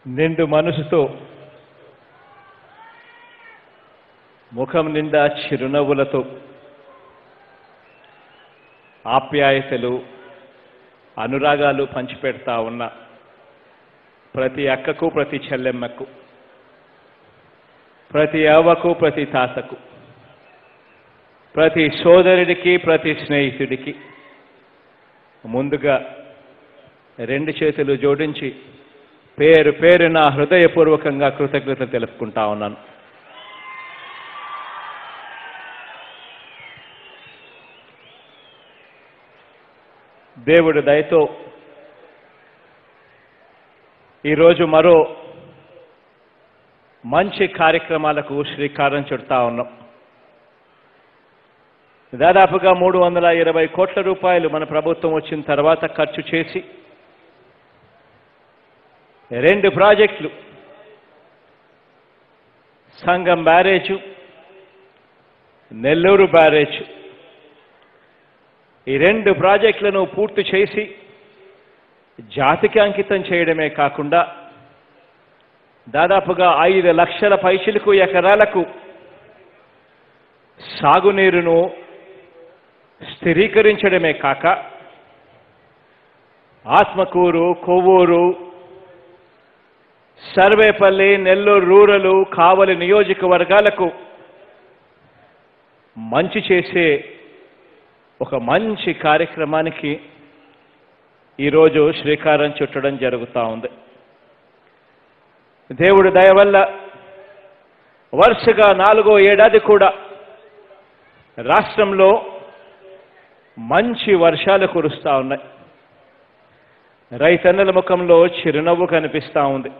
నిండు మనసుతో ముఖం నిండా చిరునవ్వులతో ఆప్యాయతలు అనురాగాలు పంచిపెడతా ఉన్న ప్రతి అక్కకు ప్రతి చెల్లెమ్మకు ప్రతి అవ్వకు ప్రతి తాతకు ప్రతి సోదరుడికి ప్రతి స్నేహితుడికి ముందుగా రెండు చేతులు జోడించి పేరు పేరున హృదయపూర్వకంగా కృతజ్ఞత తెలుపుకుంటా ఉన్నాను దేవుడి దయతో ఈరోజు మరో మంచి కార్యక్రమాలకు శ్రీకారం చుడతా ఉన్నాం దాదాపుగా మూడు వందల ఇరవై కోట్ల రూపాయలు మన ప్రభుత్వం వచ్చిన తర్వాత ఖర్చు చేసి రెండు ప్రాజెక్టులు సంగం బ్యారేజు నెల్లూరు బ్యారేజ్ ఈ రెండు ప్రాజెక్టులను పూర్తి చేసి జాతికి అంకితం చేయడమే కాకుండా దాదాపుగా ఐదు లక్షల పైచిలకు ఎకరాలకు సాగునీరును స్థిరీకరించడమే కాక ఆత్మకూరు కొవ్వూరు సర్వేపల్లి నెల్లూరు రూరలు కావలి నియోజకవర్గాలకు మంచి చేసే ఒక మంచి కార్యక్రమానికి ఈరోజు శ్రీకారం చుట్టడం జరుగుతూ ఉంది దేవుడి దయ వల్ల వరుసగా నాలుగో ఏడాది కూడా రాష్ట్రంలో మంచి వర్షాలు కురుస్తూ ఉన్నాయి రైతన్నల ముఖంలో చిరునవ్వు కనిపిస్తూ ఉంది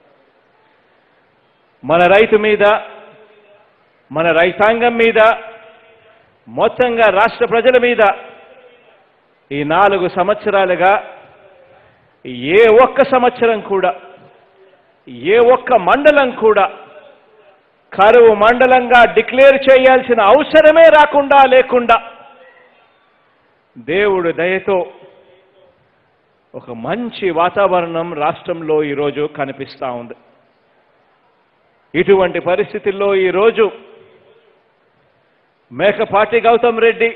మన రైతు మీద మన రైతాంగం మీద మొత్తంగా రాష్ట్ర ప్రజల మీద ఈ నాలుగు సంవత్సరాలుగా ఏ ఒక్క సంవత్సరం కూడా ఏ ఒక్క మండలం కూడా కరువు మండలంగా డిక్లేర్ చేయాల్సిన అవసరమే రాకుండా లేకుండా దేవుడు దయతో ఒక మంచి వాతావరణం రాష్ట్రంలో ఈరోజు కనిపిస్తూ ఉంది ఇటువంటి పరిస్థితుల్లో ఈరోజు మేకపాటి గౌతమ్ రెడ్డి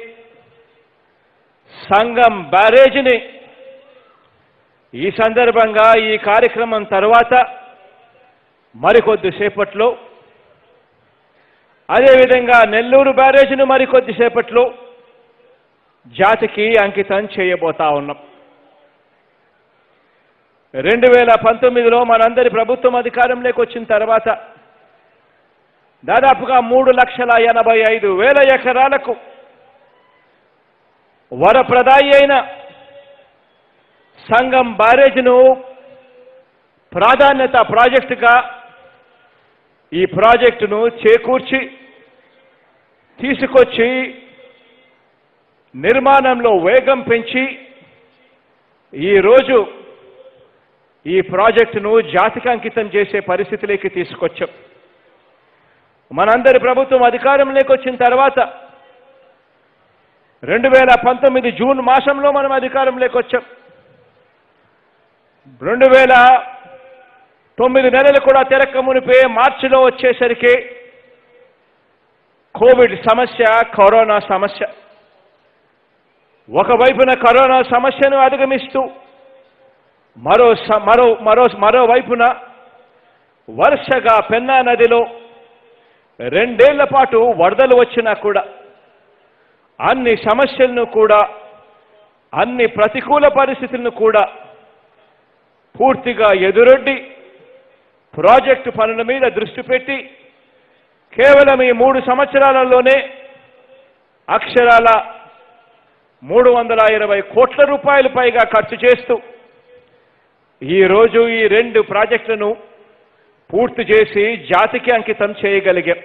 సంఘం బ్యారేజ్ని ఈ సందర్భంగా ఈ కార్యక్రమం తర్వాత మరికొద్దిసేపట్లో అదేవిధంగా నెల్లూరు బ్యారేజ్ను మరికొద్దిసేపట్లో జాతికి అంకితం చేయబోతా ఉన్నాం రెండు వేల పంతొమ్మిదిలో మనందరి ప్రభుత్వం అధికారంలోకి వచ్చిన తర్వాత దాదాపుగా మూడు లక్షల ఎనభై ఐదు వేల ఎకరాలకు వరప్రదాయి అయిన సంఘం బ్యారేజ్ను ప్రాధాన్యత ప్రాజెక్టుగా ఈ ప్రాజెక్టును చేకూర్చి తీసుకొచ్చి నిర్మాణంలో వేగం పెంచి ఈరోజు ఈ ప్రాజెక్టును జాతికి అంకితం చేసే పరిస్థితిలోకి తీసుకొచ్చాం మనందరి ప్రభుత్వం అధికారంలోకి వచ్చిన తర్వాత రెండు వేల పంతొమ్మిది జూన్ మాసంలో మనం అధికారంలోకి వచ్చాం రెండు వేల తొమ్మిది నెలలు కూడా తెరక్క మునిపే మార్చిలో వచ్చేసరికి కోవిడ్ సమస్య కరోనా సమస్య ఒకవైపున కరోనా సమస్యను అధిగమిస్తూ మరో స- మరో మరో మరోవైపున వరుసగా పెన్నా నదిలో రెండేళ్ల పాటు వరదలు వచ్చినా కూడా అన్ని సమస్యలను కూడా అన్ని ప్రతికూల పరిస్థితులను కూడా పూర్తిగా ఎదురొడ్డి ప్రాజెక్టు పనుల మీద దృష్టి పెట్టి కేవలం ఈ మూడు సంవత్సరాలలోనే అక్షరాల మూడు వందల ఇరవై కోట్ల రూపాయలు పైగా ఖర్చు చేస్తూ ఈరోజు ఈ రెండు ప్రాజెక్టులను పూర్తి చేసి జాతికి అంకితం చేయగలిగాం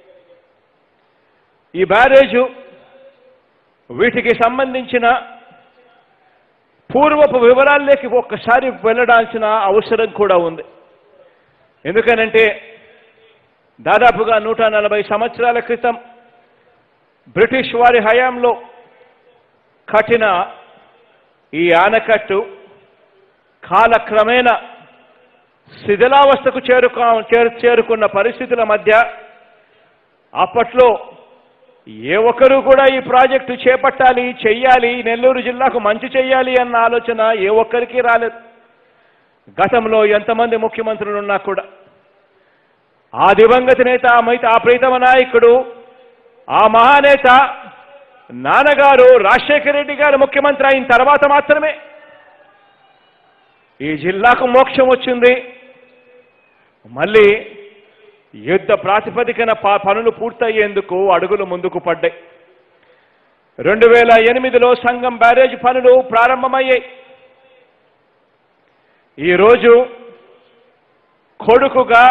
ఈ బ్యారేజు వీటికి సంబంధించిన పూర్వపు వివరాల్లోకి ఒక్కసారి వెళ్ళడాల్సిన అవసరం కూడా ఉంది ఎందుకనంటే దాదాపుగా నూట నలభై సంవత్సరాల క్రితం బ్రిటిష్ వారి హయాంలో కట్టిన ఈ ఆనకట్టు కాలక్రమేణా శిథిలావస్థకు చేరుకో చేరు చేరుకున్న పరిస్థితుల మధ్య అప్పట్లో ఏ ఒక్కరూ కూడా ఈ ప్రాజెక్టు చేపట్టాలి చెయ్యాలి నెల్లూరు జిల్లాకు మంచి చెయ్యాలి అన్న ఆలోచన ఏ ఒక్కరికి రాలేదు గతంలో ఎంతమంది ముఖ్యమంత్రులు ఉన్నా కూడా ఆ దివంగత నేత ఆ మైత ఆ ప్రీతమ నాయకుడు ఆ మహానేత నాన్నగారు రాజశేఖర రెడ్డి గారు ముఖ్యమంత్రి అయిన తర్వాత మాత్రమే ఈ జిల్లాకు మోక్షం వచ్చింది మళ్ళీ యుద్ధ ప్రాతిపదికన ప- పనులు పూర్తయ్యేందుకు అడుగులు ముందుకు పడ్డాయి రెండు వేల ఎనిమిదిలో సంఘం బ్యారేజ్ పనులు ప్రారంభమయ్యాయి ఈరోజు కొడుకుగా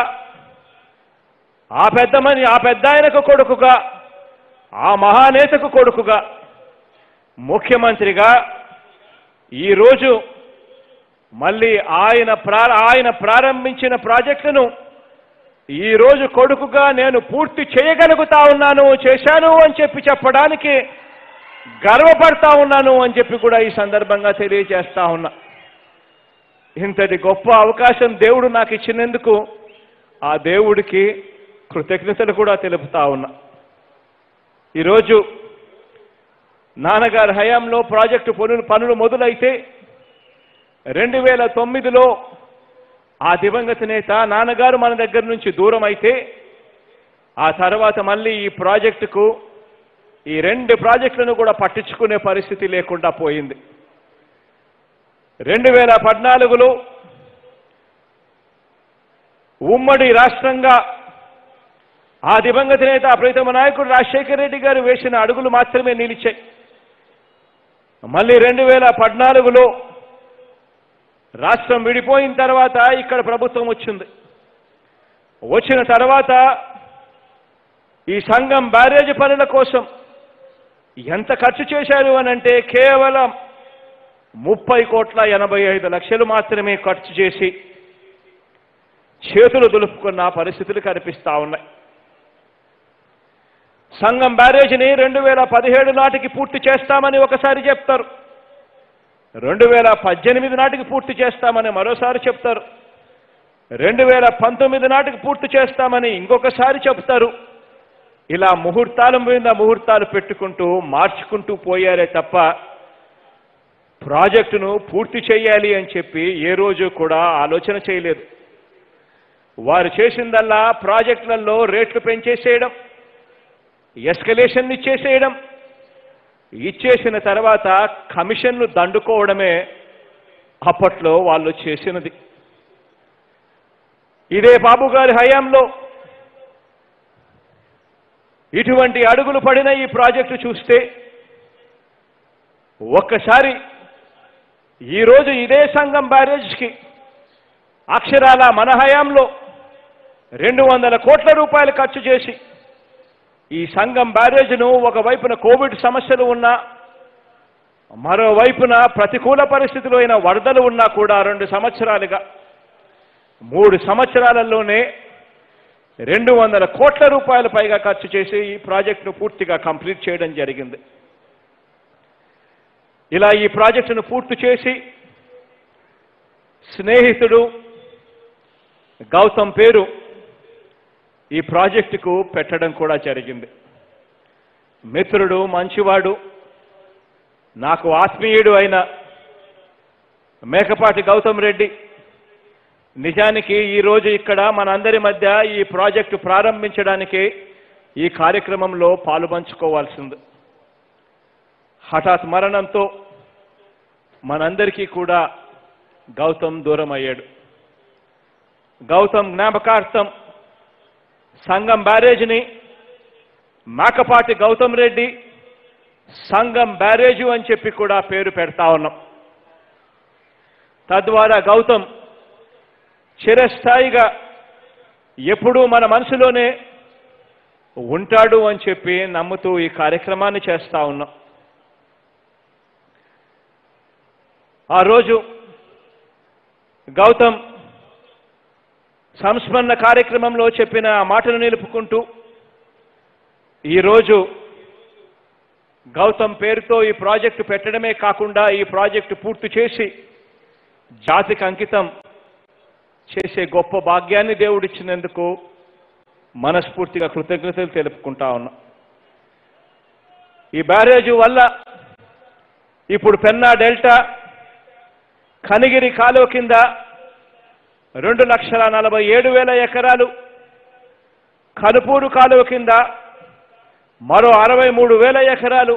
ఆ పెద్దమని ఆ పెద్ద ఆయనకు కొడుకుగా ఆ మహానేతకు కొడుకుగా ముఖ్యమంత్రిగా ఈరోజు మళ్ళీ ఆయన ప్రా ఆయన ప్రారంభించిన ప్రాజెక్టును ఈ రోజు కొడుకుగా నేను పూర్తి చేయగలుగుతా ఉన్నాను చేశాను అని చెప్పి చెప్పడానికి గర్వపడతా ఉన్నాను అని చెప్పి కూడా ఈ సందర్భంగా తెలియజేస్తా ఉన్నా ఇంతటి గొప్ప అవకాశం దేవుడు నాకు ఇచ్చినందుకు ఆ దేవుడికి కృతజ్ఞతలు కూడా తెలుపుతా ఉన్నా ఈరోజు నాన్నగారి హయాంలో ప్రాజెక్టు పనులు పనులు మొదలైతే రెండు వేల తొమ్మిదిలో ఆ దివంగత నేత నాన్నగారు మన దగ్గర నుంచి దూరం అయితే ఆ తర్వాత మళ్ళీ ఈ ప్రాజెక్టుకు ఈ రెండు ప్రాజెక్టులను కూడా పట్టించుకునే పరిస్థితి లేకుండా పోయింది రెండు వేల పద్నాలుగులో ఉమ్మడి రాష్ట్రంగా ఆ దివంగత నేత ప్రీతమ నాయకుడు రాజశేఖర రెడ్డి గారు వేసిన అడుగులు మాత్రమే నిలిచాయి మళ్ళీ రెండు వేల పద్నాలుగులో రాష్ట్రం విడిపోయిన తర్వాత ఇక్కడ ప్రభుత్వం వచ్చింది వచ్చిన తర్వాత ఈ సంఘం బ్యారేజ్ పనుల కోసం ఎంత ఖర్చు చేశారు అని అంటే కేవలం ముప్పై కోట్ల ఎనభై ఐదు లక్షలు మాత్రమే ఖర్చు చేసి చేతులు దులుపుకున్న పరిస్థితులు కనిపిస్తా ఉన్నాయి సంఘం బ్యారేజ్ని రెండు వేల పదిహేడు నాటికి పూర్తి చేస్తామని ఒకసారి చెప్తారు రెండు వేల పద్దెనిమిది నాటికి పూర్తి చేస్తామని మరోసారి చెప్తారు రెండు వేల పంతొమ్మిది నాటికి పూర్తి చేస్తామని ఇంకొకసారి చెప్తారు ఇలా ముహూర్తాల మీద ముహూర్తాలు పెట్టుకుంటూ మార్చుకుంటూ పోయారే తప్ప ప్రాజెక్టును పూర్తి చేయాలి అని చెప్పి ఏ రోజు కూడా ఆలోచన చేయలేదు వారు చేసిందల్లా ప్రాజెక్టులలో రేట్లు పెంచేసేయడం ఎస్కలేషన్ ఇచ్చేసేయడం ఇచ్చేసిన తర్వాత కమిషన్లు దండుకోవడమే అప్పట్లో వాళ్ళు చేసినది ఇదే బాబు గారి హయాంలో ఇటువంటి అడుగులు పడిన ఈ ప్రాజెక్టు చూస్తే ఒక్కసారి ఈరోజు ఇదే సంఘం బ్యారేజ్కి అక్షరాల మన హయాంలో రెండు వందల కోట్ల రూపాయలు ఖర్చు చేసి ఈ సంఘం బ్యారేజ్ను ఒకవైపున కోవిడ్ సమస్యలు ఉన్నా మరోవైపున ప్రతికూల పరిస్థితులు అయిన వరదలు ఉన్నా కూడా రెండు సంవత్సరాలుగా మూడు సంవత్సరాలలోనే రెండు వందల కోట్ల రూపాయల పైగా ఖర్చు చేసి ఈ ప్రాజెక్టును పూర్తిగా కంప్లీట్ చేయడం జరిగింది ఇలా ఈ ప్రాజెక్టును పూర్తి చేసి స్నేహితుడు గౌతమ్ పేరు ఈ ప్రాజెక్టుకు పెట్టడం కూడా జరిగింది మిత్రుడు మంచివాడు నాకు ఆత్మీయుడు అయిన మేకపాటి గౌతమ్ రెడ్డి నిజానికి ఈరోజు ఇక్కడ మనందరి మధ్య ఈ ప్రాజెక్టు ప్రారంభించడానికి ఈ కార్యక్రమంలో పాలు పంచుకోవాల్సింది హఠాత్ మరణంతో మనందరికీ కూడా గౌతమ్ దూరం అయ్యాడు గౌతమ్ జ్ఞాపకార్థం సంఘం బ్యారేజ్ని మేకపాటి గౌతమ్ రెడ్డి సంఘం బ్యారేజు అని చెప్పి కూడా పేరు పెడతా ఉన్నాం తద్వారా గౌతమ్ చిరస్థాయిగా ఎప్పుడూ మన మనసులోనే ఉంటాడు అని చెప్పి నమ్ముతూ ఈ కార్యక్రమాన్ని చేస్తా ఉన్నాం ఆ రోజు గౌతమ్ సంస్మరణ కార్యక్రమంలో చెప్పిన ఆ మాటను నిలుపుకుంటూ ఈరోజు గౌతమ్ పేరుతో ఈ ప్రాజెక్టు పెట్టడమే కాకుండా ఈ ప్రాజెక్టు పూర్తి చేసి జాతికి అంకితం చేసే గొప్ప భాగ్యాన్ని దేవుడిచ్చినందుకు మనస్ఫూర్తిగా కృతజ్ఞతలు తెలుపుకుంటా ఉన్నాం ఈ బ్యారేజు వల్ల ఇప్పుడు పెన్నా డెల్టా కనిగిరి కాలువ కింద రెండు లక్షల నలభై ఏడు వేల ఎకరాలు కనుపూరు కాలువ కింద మరో అరవై మూడు వేల ఎకరాలు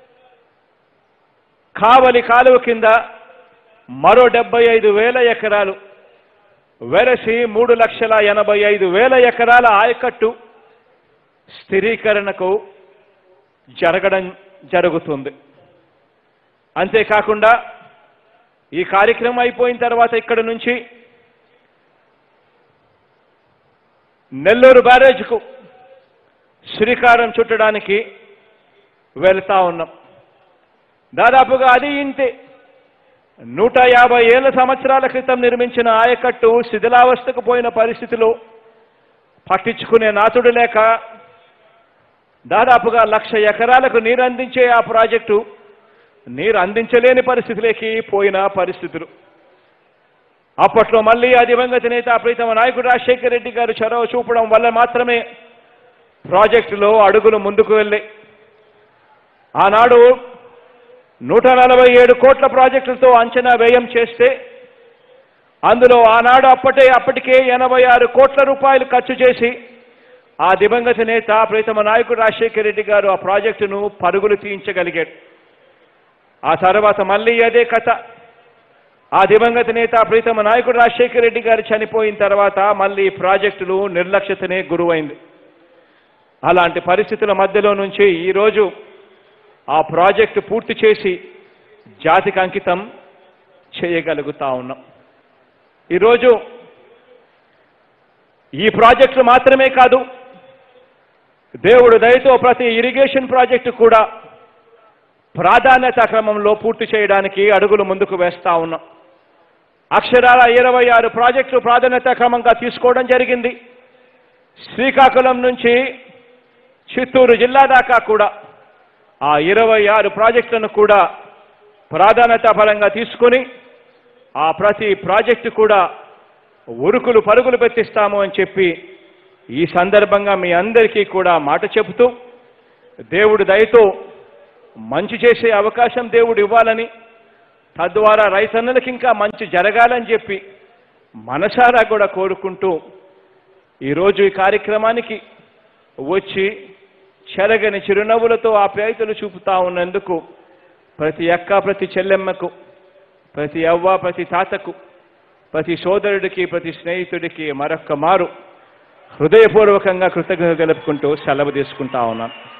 కావలి కాలువ కింద మరో డెబ్బై ఐదు వేల ఎకరాలు వెరసి మూడు లక్షల ఎనభై ఐదు వేల ఎకరాల ఆయకట్టు స్థిరీకరణకు జరగడం జరుగుతుంది అంతేకాకుండా ఈ కార్యక్రమం అయిపోయిన తర్వాత ఇక్కడ నుంచి నెల్లూరు బ్యారేజ్కు శ్రీకారం చుట్టడానికి వెళ్తా ఉన్నాం దాదాపుగా అది ఇంతే నూట యాభై ఏళ్ళ సంవత్సరాల క్రితం నిర్మించిన ఆయకట్టు శిథిలావస్థకు పోయిన పరిస్థితిలో పట్టించుకునే నాతుడు లేక దాదాపుగా లక్ష ఎకరాలకు నీరు అందించే ఆ ప్రాజెక్టు నీరు అందించలేని పరిస్థితిలోకి పోయిన పరిస్థితులు అప్పట్లో మళ్ళీ ఆ దివంగత నేత ప్రీతమ నాయకుడు రాజశేఖర రెడ్డి గారు చొరవ చూపడం వల్ల మాత్రమే ప్రాజెక్టులో అడుగులు ముందుకు వెళ్ళాయి ఆనాడు నూట నలభై ఏడు కోట్ల ప్రాజెక్టులతో అంచనా వ్యయం చేస్తే అందులో ఆనాడు అప్పటే అప్పటికే ఎనభై ఆరు కోట్ల రూపాయలు ఖర్చు చేసి ఆ దివంగత నేత ప్రీతమ నాయకుడు రాజశేఖర రెడ్డి గారు ఆ ప్రాజెక్టును పరుగులు తీయించగలిగాడు ఆ తర్వాత మళ్ళీ అదే కథ ఆ దివంగత నేత ప్రీతమ నాయకుడు రాజశేఖర రెడ్డి గారు చనిపోయిన తర్వాత మళ్ళీ ఈ ప్రాజెక్టులు నిర్లక్ష్యతనే గురువైంది అలాంటి పరిస్థితుల మధ్యలో నుంచి ఈరోజు ఆ ప్రాజెక్టు పూర్తి చేసి జాతికి అంకితం చేయగలుగుతా ఉన్నాం ఈరోజు ఈ ప్రాజెక్టులు మాత్రమే కాదు దేవుడు దయతో ప్రతి ఇరిగేషన్ ప్రాజెక్టు కూడా ప్రాధాన్యత క్రమంలో పూర్తి చేయడానికి అడుగులు ముందుకు వేస్తా ఉన్నాం అక్షరాల ఇరవై ఆరు ప్రాజెక్టులు ప్రాధాన్యత క్రమంగా తీసుకోవడం జరిగింది శ్రీకాకుళం నుంచి చిత్తూరు జిల్లా దాకా కూడా ఆ ఇరవై ఆరు ప్రాజెక్టులను కూడా ప్రాధాన్యత పరంగా తీసుకొని ఆ ప్రతి ప్రాజెక్టు కూడా ఉరుకులు పరుగులు పెట్టిస్తాము అని చెప్పి ఈ సందర్భంగా మీ అందరికీ కూడా మాట చెబుతూ దేవుడు దయతో మంచి చేసే అవకాశం దేవుడు ఇవ్వాలని తద్వారా రైతన్నులకి ఇంకా మంచి జరగాలని చెప్పి మనసారా కూడా కోరుకుంటూ ఈరోజు ఈ కార్యక్రమానికి వచ్చి చెరగని చిరునవ్వులతో ఆ ప్రయత్నాలు చూపుతా ఉన్నందుకు ప్రతి అక్క ప్రతి చెల్లెమ్మకు ప్రతి అవ్వ ప్రతి తాతకు ప్రతి సోదరుడికి ప్రతి స్నేహితుడికి మరొక్క మారు హృదయపూర్వకంగా కృతజ్ఞత తెలుపుకుంటూ సెలవు తీసుకుంటా ఉన్నాను